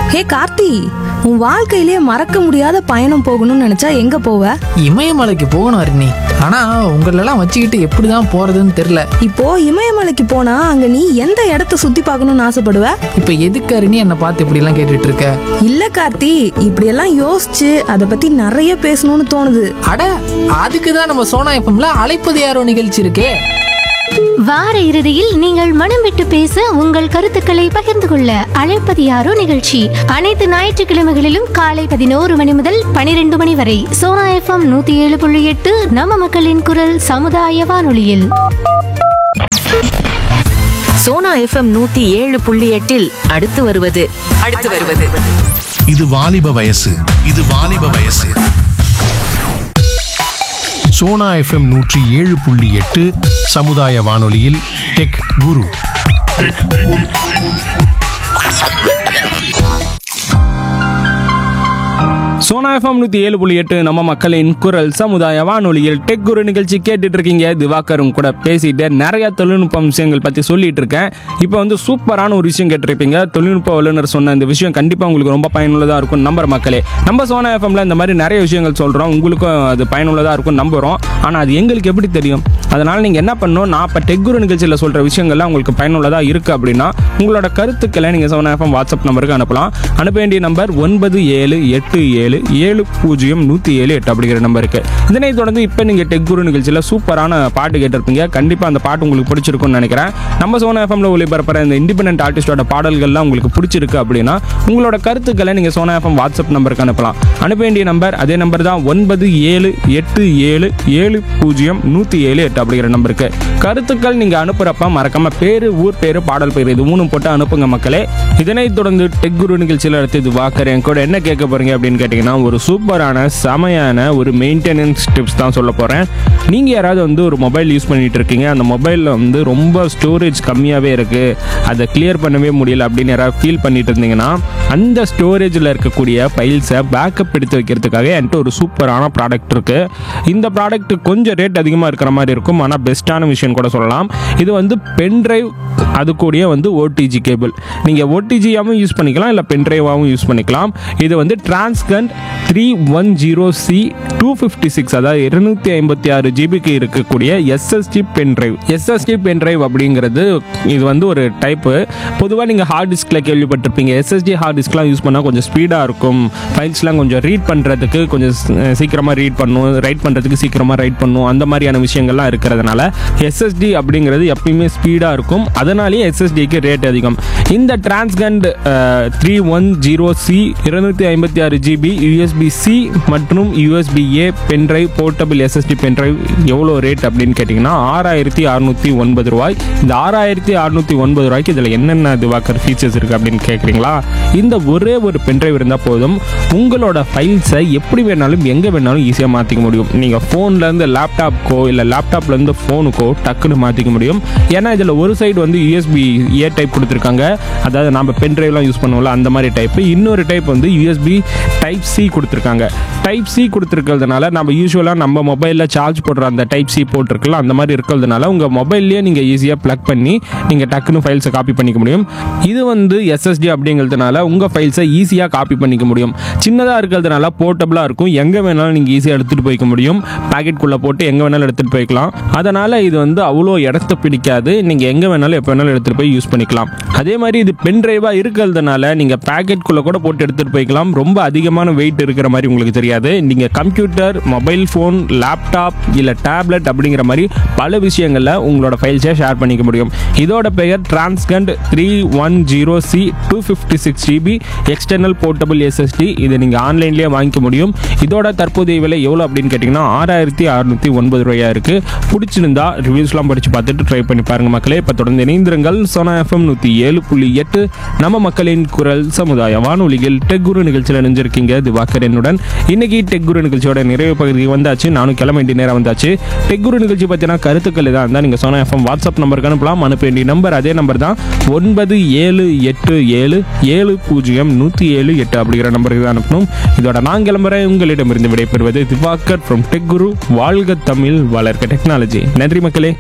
ஹே கார்த்தி உன் வாழ்க்கையிலே மறக்க முடியாத பயணம் போகணும்னு நினைச்சா எங்க போவ இமயமலைக்கு போகணும் அருணி ஆனா உங்களெல்லாம் வச்சுக்கிட்டு எப்படிதான் போறதுன்னு தெரியல இப்போ இமயமலைக்கு போனா அங்க நீ எந்த இடத்த சுத்தி பார்க்கணும்னு ஆசைப்படுவ இப்ப எதுக்கு அருணி என்னை பார்த்து இப்படி எல்லாம் கேட்டுட்டு இருக்க இல்ல கார்த்தி இப்படியெல்லாம் யோசிச்சு அதை பத்தி நிறைய பேசணும்னு தோணுது அட அதுக்கு தான் நம்ம சோனா எஃப்எம்ல அழைப்பது யாரோ நிகழ்ச்சி இருக்கே வார இறுதியில் நீங்கள் மனம் விட்டு பேச உங்கள் கருத்துக்களை பகிர்ந்து கொள்ள அழைப்பது யாரோ நிகழ்ச்சி அனைத்து ஞாயிற்றுக்கிழமைகளிலும் காலை பதினோரு மணி முதல் பனிரெண்டு மணி வரை சோனா எஃப்எம் நூத்தி ஏழு புள்ளி எட்டு நம்ம மக்களின் குரல் சமுதாய வானொலியில் சோனா எஃப்எம் நூத்தி ஏழு புள்ளி எட்டில் அடுத்து வருவது அடுத்து வருவது இது வாலிப வயசு இது வாலிப வயசு சோனா எஃப்எம் நூற்றி ஏழு புள்ளி எட்டு சமுதாய வானொலியில் டெக் குரு சோனா எஃப்எம் நூற்றி ஏழு புள்ளி எட்டு நம்ம மக்களின் குரல் சமுதாய வானொலியில் டெக் குரு நிகழ்ச்சி கேட்டுட்டு இருக்கீங்க திவாகரும் கூட பேசிட்டு நிறைய தொழில்நுட்ப விஷயங்கள் பற்றி சொல்லிட்டு இருக்கேன் இப்போ வந்து சூப்பரான ஒரு விஷயம் கேட்டிருப்பீங்க தொழில்நுட்ப வல்லுநர் சொன்ன இந்த விஷயம் கண்டிப்பாக உங்களுக்கு ரொம்ப பயனுள்ளதாக இருக்கும் நம்புற மக்களே நம்ம சோனா எஃப்எம்ல இந்த மாதிரி நிறைய விஷயங்கள் சொல்கிறோம் உங்களுக்கும் அது பயனுள்ளதாக இருக்கும் நம்புகிறோம் ஆனால் அது எங்களுக்கு எப்படி தெரியும் அதனால் நீங்கள் என்ன பண்ணணும் நான் இப்போ டெக் குரு நிகழ்ச்சியில் சொல்கிற விஷயங்கள்லாம் உங்களுக்கு பயனுள்ளதாக இருக்குது அப்படின்னா உங்களோட கருத்துக்களை நீங்கள் சோனா எஃப்எம் வாட்ஸ்அப் நம்பருக்கு அனுப்பலாம் அனுப்ப வேண்டிய நம்பர் ஒன்பது ஏழு எட்டு ஏழு ஏழு பூஜ்ஜியம் நூற்றி ஏழு எட்டு அப்படிங்கிற நம்பருக்கு இதனை தொடர்ந்து இப்போ நீங்கள் டெக் குரு நிகழ்ச்சியில் சூப்பரான பாட்டு கேட்டிருப்பீங்க கண்டிப்பாக அந்த பாட்டு உங்களுக்கு பிடிச்சிருக்கும்னு நினைக்கிறேன் நம்ம சோனா எஃப்எம்ல ஒளிபரப்புற இந்த இண்டிபெண்டன்ட் ஆர்டிஸ்டோட பாடல்கள்லாம் உங்களுக்கு பிடிச்சிருக்கு அப்படின்னா உங்களோட கருத்துக்களை நீங்கள் சோனா எஃப்எம் வாட்ஸ்அப் நம்பருக்கு அனுப்பலாம் அனுப்ப வேண்டிய நம்பர் அதே நம்பர் தான் ஒன்பது ஏழு எட்டு ஏழு ஏழு பூஜ்ஜியம் நூற்றி ஏழு எட்டு அப்படிங்கிற நம்பருக்கு கருத்துக்கள் நீங்கள் அனுப்புகிறப்ப மறக்காம பேர் ஊர் பேர் பாடல் பேர் இது மூணும் போட்டு அனுப்புங்க மக்களே இதனைத் தொடர்ந்து டெக் குரு நிகழ்ச்சியில் அடுத்து இது வாக்கர் என் கூட என்ன கேட்க போறீங்க அப்படின்னு கேட்டிங்கன்னா ஒரு சூப்பரான செமையான ஒரு மெயின்டெனன்ஸ் டிப்ஸ் தான் சொல்ல போகிறேன் நீங்கள் யாராவது வந்து ஒரு மொபைல் யூஸ் பண்ணிட்டு இருக்கீங்க அந்த மொபைலில் வந்து ரொம்ப ஸ்டோரேஜ் கம்மியாகவே இருக்குது அதை கிளியர் பண்ணவே முடியல அப்படின்னு யாராவது ஃபீல் பண்ணிட்டு இருந்தீங்கன்னா அந்த ஸ்டோரேஜில் இருக்கக்கூடிய ஃபைல்ஸை பேக்கப் எடுத்து வைக்கிறதுக்காக என்கிட்ட ஒரு சூப்பரான ப்ராடக்ட் இருக்குது இந்த ப்ராடக்ட் கொஞ்சம் ரேட் அதிகமாக இருக்கிற மாதிரி இருக்கும் ஆனால் பெஸ்ட்டான விஷயம் கூட சொல்லலாம் இது வந்து பென்ட்ரைவ் அது கூடயே வந்து ஓடிஜி கேபிள் நீங்கள் ஓடிஜியாகவும் யூஸ் பண்ணிக்கலாம் இல்லை பென்ட்ரைவாகவும் யூஸ் பண்ணிக்கலாம் இது வந்து Transcend three one zero C two fifty six அதாவது இருநூத்தி ஐம்பத்தி ஆறு ஜிபிக்கு இருக்கக்கூடிய எஸ்எஸ்டி பென்ட்ரைவ் எஸ்எஸ்டி பென்ட்ரைவ் அப்படிங்கிறது இது வந்து ஒரு டைப்பு பொதுவாக நீங்கள் ஹார்ட் டிஸ்கில் கேள்விப்பட்டிருப்பீங்க எஸ்எஸ்டி ஹார்ட் டிஸ்க்லாம் யூஸ் பண்ணால் கொஞ்சம் ஸ்பீடாக இருக்கும் ஃபைல்ஸ்லாம் கொஞ்சம் ரீட் பண்ணுறதுக்கு கொஞ்சம் சீக்கிரமாக ரீட் பண்ணும் ரைட் பண்ணுறதுக்கு சீக்கிரமாக ரைட் பண்ணும் அந்த மாதிரியான விஷயங்கள்லாம் இருக்கிறதுனால எஸ்எஸ்டி அப்படிங்கிறது எப்பயுமே ஸ்பீடாக இருக்கும் அதனாலேயே எஸ்எஸ்டிக்கு ரேட் அதிகம் இந்த Transcend three one zero C இருநூத்தி ஐம்பத்தி ஆறு ஜிபி யூஎஸ்பி சி மற்றும் USB A pendrive portable SSD pendrive எவ்வளோ ரேட் அப்படின்னு கேட்டிங்கன்னா ஆறாயிரத்தி அறுநூற்றி ஒன்பது ரூபாய் இந்த ஆறாயிரத்தி அறுநூற்றி ஒன்பது ரூபாய்க்கு இதில் என்னென்ன இதுவாக்கர் ஃபீச்சர்ஸ் இருக்குது அப்படின்னு கேட்குறீங்களா இந்த ஒரே ஒரு பென்ட்ரைவ் இருந்தால் போதும் உங்களோட ஃபைல்ஸை எப்படி வேணாலும் எங்கே வேணாலும் ஈஸியாக மாற்றிக்க முடியும் நீங்கள் ஃபோன்லேருந்து லேப்டாப்க்கோ இல்லை லேப்டாப்லேருந்து ஃபோனுக்கோ டக்குன்னு மாற்றிக்க முடியும் ஏன்னா இதில் ஒரு சைடு வந்து யூஎஸ்பி ஏ டைப் கொடுத்துருக்காங்க அதாவது நம்ம பென்ட்ரைவ்லாம் யூஸ் பண்ணுவோம்ல அந்த மாதிரி டைப் இன்னொரு டைப் வந்து யூஎஸ்பி டைப் சி கொடுத்துருக்காங்க டைப் சி கொடுத்துருக்கிறதுனால நம்ம யூஸ்வலாக நம்ம மொபைலில் சார்ஜ் போடுற அந்த டைப் சி போட்டிருக்கலாம் அந்த மாதிரி இருக்கிறதுனால உங்கள் மொபைல்லேயே நீங்கள் ஈஸியாக ப்ளக் பண்ணி நீங்கள் டக்குன்னு ஃபைல்ஸை காப்பி பண்ணிக்க முடியும் இது வந்து எஸ்எஸ்டி அப்படிங்கிறதுனால உங்கள் ஃபைல்ஸை ஈஸியாக காப்பி பண்ணிக்க முடியும் சின்னதாக இருக்கிறதுனால போர்ட்டபுளாக இருக்கும் எங்கே வேணாலும் நீங்கள் ஈஸியாக எடுத்துகிட்டு போய்க்க முடியும் பாக்கெட்டுக்குள்ளே போட்டு எங்கே வேணாலும் எடுத்துகிட்டு போய்க்கலாம் அதனால் இது வந்து அவ்வளோ இடத்த பிடிக்காது நீங்கள் எங்கே வேணாலும் எப்போ வேணாலும் எடுத்துகிட்டு போய் யூஸ் பண்ணிக்கலாம் அதே மாதிரி இது பென் டிரைவாக இருக்கிறதுனால நீங்கள் பேக்கெட்குள்ளே கூட போட்டு எடுத்துகிட்டு போய்க்கலாம் ரொம்ப அதிகமான வெயிட் இருக்கிற மாதிரி உங்களுக்கு தெரியாது நீங்கள் கம்ப்யூட்டர் மொபைல் ஃபோன் லேப்டாப் இல்லை டேப்லெட் அப்படிங்கிற மாதிரி பல விஷயங்களில் உங்களோட ஃபைல்ஸை ஷேர் பண்ணிக்க முடியும் இதோட பெயர் Transcend three one zero C two fifty six GB external portable SSD இதை நீங்கள் ஆன்லைன்லேயே வாங்கிக்க முடியும் இதோட தற்போதைய விலை எவ்வளோ அப்படின்னு கேட்டிங்கன்னா ஆறாயிரத்தி அறுநூற்றி ஒன்பது ரூபாயா இருக்குது பிடிச்சிருந்தா ரிவ்யூஸ்லாம் படித்து பார்த்துட்டு ட்ரை பண்ணி பாருங்கள் மக்களே இப்போ தொடர்ந்து இணைந்திருங்கள் சோனா எஃப்எம் நூற்றி ஏழு புள்ளி எட்டு நம்ம மக்களின் குரல் சமுதாய வானொலியில் டெக் குரு நிகழ்ச்சியில் இணைஞ்சிருக்கீங்க திவாகர் என்னுடன் இன்னைக்கு டெக் குரு நிகழ்ச்சியோட நிறைவு பகுதி வந்தாச்சு நானும் கிளம்ப வேண்டிய நேரம் வந்தாச்சு டெக் குரு நிகழ்ச்சி பற்றின கருத்துக்கள் எதாக இருந்தால் நீங்கள் சோனா எஃப்எம் வாட்ஸ்அப் நம்பருக்கு அனுப்பலாம் அனுப்ப வேண்டிய நம்பர் அதே நம்பர் தான் ஒன்பது ஏழு எட்டு ஏழு ஏழு பூஜ்ஜியம் நூற்றி ஏழு எட்டு அப்படிங்கிற நம்பருக்கு தான் அனுப்பணும் இதோட நான் கிளம்புறேன் உங்களிடமிருந்து விடைபெறுவது திவாகர் ஃப்ரம் டெக் குரு வாழ்க தமிழ் வளர்க்க டெக்னாலஜி நன்றி மக்களே